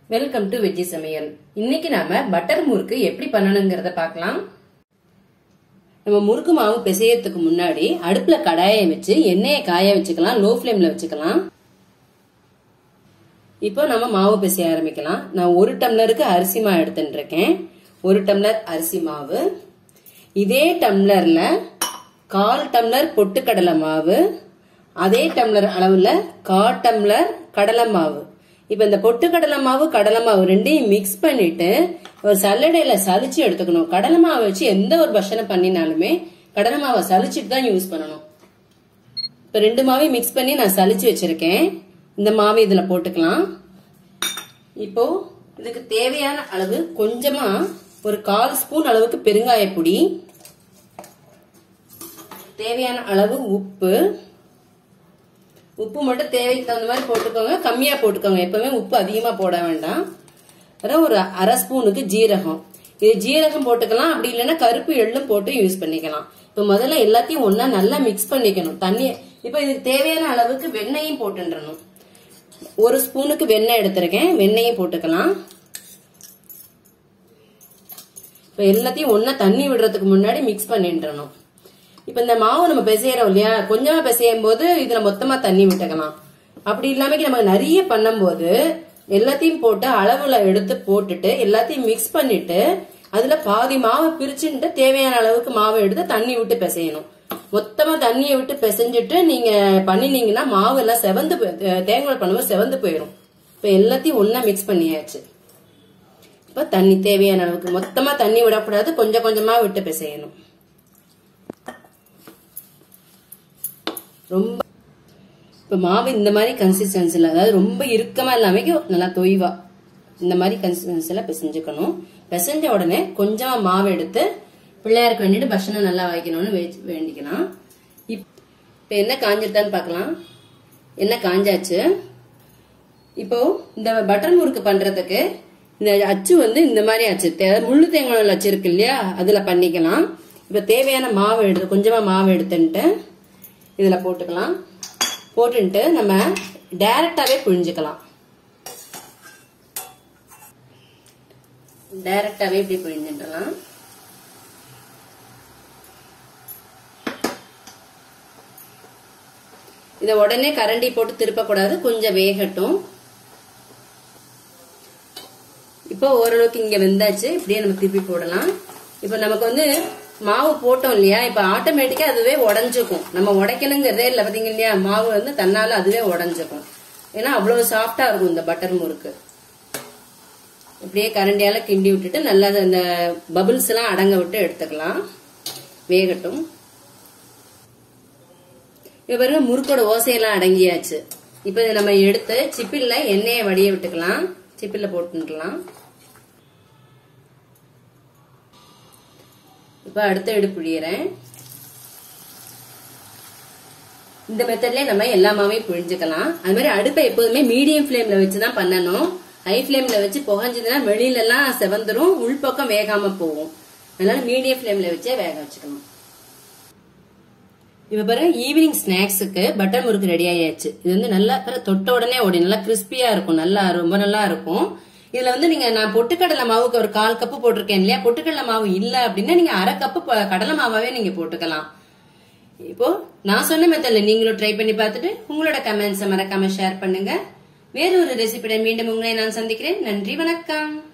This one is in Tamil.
வெல்கம் டு வெஜ்ஜி சமையல் இன்னைக்கு நாம பட்டர் முறுக்கு எப்படி பண்ணணுங்கிறத பார்க்கலாம் நம்ம முறுக்கு மாவு பிசையறதுக்கு முன்னாடி அடுப்புல கடாயை வச்சு எண்ணெயை காய வச்சுக்கலாம் லோ ஃப்ளேம்ல வச்சுக்கலாம் இப்போ நம்ம மாவு பிசைய ஆரம்பிக்கலாம் நான் ஒரு டம்ளருக்கு அரிசி மாவு எடுத்துட்டு இருக்கேன் ஒரு டம்ளர் அரிசி மாவு இதே டம்ளர்ல கால் டம்ளர் பொட்டுக்கடலை மாவு அதே டம்ளர் அளவுல கால் டம்ளர் கடலை மாவு இப்ப இந்த பொட்டுக்கடலை மாவு கடலை மாவு ரெண்டையும் மிக்ஸ் பண்ணிட்டு ஒரு சல்லடையில சலிச்சு எடுத்துக்கணும் கடலை மாவை வச்சு எந்த ஒரு பஷனை பண்ணினாலுமே கடலை மாவை சலிச்சுட்டு தான் யூஸ் பண்ணணும் இப்ப ரெண்டு மாவையும் மிக்ஸ் பண்ணி நான் சலிச்சு வச்சிருக்கேன் இந்த மாவு இதுல போட்டுக்கலாம் இப்போ இதுக்கு தேவையான அளவு கொஞ்சமா ஒரு கால் ஸ்பூன் அளவுக்கு பெருங்காய பொடி தேவையான அளவு உப்பு உப்பு மட்டும் தேவைக்கு தகுந்த மாதிரி போட்டுக்கோங்க கம்மியா போட்டுக்கோங்க எப்பவுமே உப்பு அதிகமா போட வேண்டாம் அதான் ஒரு அரை ஸ்பூனுக்கு ஜீரகம் இது ஜீரகம் போட்டுக்கலாம் அப்படி இல்லைன்னா கருப்பு எள்ளும் போட்டு யூஸ் பண்ணிக்கலாம் இப்ப முதல்ல எல்லாத்தையும் ஒன்னா நல்லா மிக்ஸ் பண்ணிக்கணும் தண்ணி இப்ப இதுக்கு தேவையான அளவுக்கு வெண்ணெயும் போட்டுன்றணும் ஒரு ஸ்பூனுக்கு வெண்ணெய் எடுத்திருக்கேன் வெண்ணெயும் போட்டுக்கலாம் இப்ப எல்லாத்தையும் ஒன்னா தண்ணி விடுறதுக்கு முன்னாடி மிக்ஸ் பண்ணின்றணும் இப்ப இந்த மாவு நம்ம பிசையறோம் இல்லையா கொஞ்சமா பிசையும் போது இதுல மொத்தமா தண்ணி விட்டுக்கலாம் அப்படி இல்லாம நம்ம நிறைய பண்ணும்போது எல்லாத்தையும் போட்டு அளவுல எடுத்து போட்டுட்டு எல்லாத்தையும் மிக்ஸ் பண்ணிட்டு அதுல பாதி மாவை பிரிச்சுட்டு தேவையான அளவுக்கு மாவை எடுத்து தண்ணி விட்டு பிசையணும் மொத்தமா தண்ணியை விட்டு பிசைஞ்சிட்டு நீங்க பண்ணினீங்கன்னா மாவு எல்லாம் செவந்து தேங்காய் பண்ணும்போது செவந்து போயிடும் இப்ப எல்லாத்தையும் ஒன்னா மிக்ஸ் பண்ணியாச்சு இப்ப தண்ணி தேவையான அளவுக்கு மொத்தமா தண்ணி விடக்கூடாது கொஞ்சம் கொஞ்சமா விட்டு பிசையணும் ரொம்ப இப்ப மாவு இந்த மாதிரி கன்சிஸ்டன்சில அதாவது ரொம்ப இறுக்கமா இல்லாம நல்லா தொய்வா இந்த மாதிரி கன்சிஸ்டன்சில பிசைஞ்சுக்கணும் பிசைஞ்ச உடனே கொஞ்சமா மாவு எடுத்து பிள்ளையாருக்கு வேண்டிட்டு பஷனை நல்லா வைக்கணும்னு வேண்டிக்கலாம் இப்ப என்ன காஞ்சிருத்தான்னு பார்க்கலாம் என்ன காஞ்சாச்சு இப்போ இந்த பட்டர் முறுக்கு பண்றதுக்கு இந்த அச்சு வந்து இந்த மாதிரி அச்சு முள்ளு தேங்காய் அச்சு இருக்கு இல்லையா அதுல பண்ணிக்கலாம் இப்ப தேவையான மாவு எடுத்து கொஞ்சமா மாவு எடுத்துட்டு இதுல போட்டுக்கலாம் போட்டுட்டு நம்ம டைரக்டாவே புழிஞ்சுக்கலாம் டைரக்டாவே இப்படி புழிஞ்சிடலாம் இத உடனே கரண்டி போட்டு திருப்பக்கூடாது கொஞ்சம் வேகட்டும் இப்போ ஓரளவுக்கு இங்க வெந்தாச்சு இப்படியே நம்ம திருப்பி போடலாம் இப்போ நமக்கு வந்து மாவு போட்டோம் இல்லையா இப்ப ஆட்டோமேட்டிக்கா அதுவே உடஞ்சுக்கும் நம்ம உடைக்கணுங்கிறதே இல்ல பாத்தீங்க இல்லையா மாவு வந்து தன்னால அதுவே உடஞ்சுக்கும் ஏன்னா அவ்வளவு சாஃப்டா இருக்கும் இந்த பட்டர் முறுக்கு இப்படியே கரண்டியால கிண்டி விட்டுட்டு நல்லா அந்த பபிள்ஸ் எல்லாம் அடங்க விட்டு எடுத்துக்கலாம் வேகட்டும் இப்ப பாருங்க முறுக்கோட ஓசையெல்லாம் அடங்கியாச்சு இப்ப இதை நம்ம எடுத்து சிப்பில்ல எண்ணெயை வடிய விட்டுக்கலாம் சிப்பில்ல போட்டுக்கலாம் இப்ப அடுத்த எடு புழியறேன் இந்த மெத்தட்லயே நம்ம எல்லா மாவையும் புழிஞ்சுக்கலாம் அது மாதிரி அடுப்பை எப்போதுமே மீடியம் ஃபிளேம்ல வச்சுதான் பண்ணணும் ஹை ஃபிளேம்ல வச்சு புகஞ்சதுன்னா வெளியில எல்லாம் செவந்துரும் உள்பக்கம் வேகாம போகும் அதனால மீடியம் ஃபிளேம்ல வச்சே வேக வச்சுக்கணும் இப்ப பாருங்க ஈவினிங் ஸ்நாக்ஸுக்கு பட்டர் முறுக்கு ரெடி ஆயாச்சு இது வந்து நல்லா தொட்ட உடனே ஓடி நல்லா கிறிஸ்பியா இருக்கும் நல்லா ரொம்ப நல்லா இருக்கும் இதுல வந்து நீங்க நான் பொட்டுக்கடலை மாவுக்கு ஒரு கால் கப்பு போட்டிருக்கேன் இல்லையா பொட்டுக்கடலை மாவு இல்ல அப்படின்னா நீங்க அரை கப்பு கடலை மாவாவே நீங்க போட்டுக்கலாம் இப்போ நான் சொன்ன மெத்தட்ல நீங்களும் ட்ரை பண்ணி பார்த்துட்டு உங்களோட கமெண்ட்ஸை மறக்காம ஷேர் பண்ணுங்க வேறு ஒரு ரெசிபியுடன் மீண்டும் உங்களை நான் சந்திக்கிறேன் நன்றி வணக்கம்